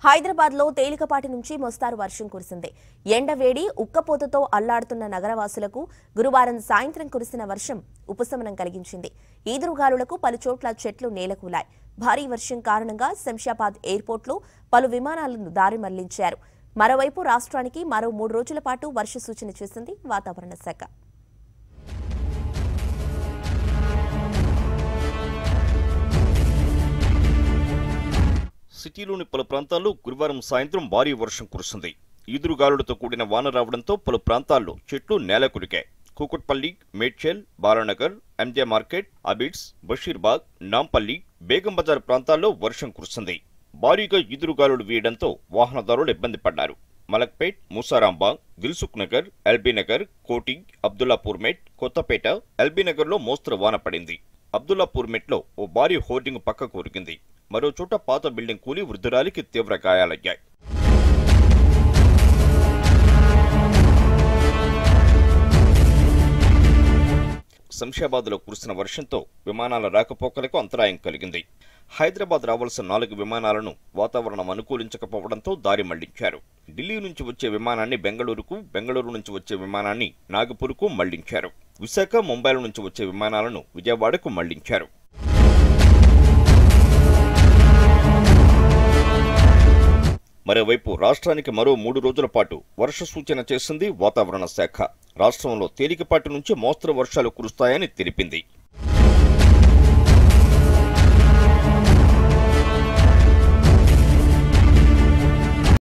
హైదరాబాద్ లో తేలికపాటి నుంచి మోస్తారు వర్షం కురిసింది ఎండవేడి ఉక్కపోతతో అల్లాడుతున్న నగరవాసులకు గురువారం సాయంత్రం కురిసిన వర్షం ఉపశమనం కలిగించింది ఈదురుగాలులకు పలు చోట్ల చెట్లు నేలకూలాయి భారీ వర్షం కారణంగా శంషాబాద్ ఎయిర్పోర్ట్లో పలు విమానాలను దారి మళ్లించారు మరోవైపు రాష్ట్రానికి మరో మూడు రోజుల పాటు వర్ష సూచన చేసింది వాతావరణ శాఖ సిటీలోని పలు ప్రాంతాల్లో గురువారం సాయంత్రం భారీ వర్షం కురిసింది ఈదురుగాలులతో కూడిన వాన రావడంతో పలు ప్రాంతాల్లో చెట్లు నేల కురికాయి కూకట్పల్లి మేడ్చల్ బాలానగర్ ఎంజే మార్కెట్ అబిడ్స్ బషీర్బాగ్ నాంపల్లి బేగం బజార్ ప్రాంతాల్లో వర్షం కురిసింది భారీగా ఈదురుగాలులు వీయడంతో వాహనదారులు ఇబ్బంది పడ్డారు మలక్పేట్ మూసారాంబాగ్ దిల్సుఖ్ నగర్ ఎల్బీ నగర్ కోటి అబ్దుల్లాపూర్ మెట్ కొత్తపేట ఎల్బీ నగర్లో మోస్తరు వాన పడింది అబ్దుల్లాపూర్ మెట్లో ఓ భారీ హోర్డింగ్ పక్కకు ఉరికింది మరో చోట పాత బిల్డింగ్ కూలి వృద్ధురాలికి తీవ్ర గాయాలయ్యాయి శంషాబాద్లో కురిసిన వర్షంతో విమానాల రాకపోకలకు అంతరాయం కలిగింది హైదరాబాద్ రావాల్సిన నాలుగు విమానాలను వాతావరణం అనుకూలించకపోవడంతో దారి మళ్లించారు ఢిల్లీ నుంచి వచ్చే విమానాన్ని బెంగళూరుకు బెంగళూరు నుంచి వచ్చే విమానాన్ని నాగపూర్కు మళ్లించారు విశాఖ ముంబైల నుంచి వచ్చే విమానాలను విజయవాడకు మళ్లించారు మరోవైపు రాష్ట్రానికి మరో మూడు రోజుల పాటు వర్ష సూచన చేసింది వాతావరణ శాఖ రాష్ట్రంలో తేలికపాటి నుంచి మోస్తరు వర్షాలు కురుస్తాయని తెలిపింది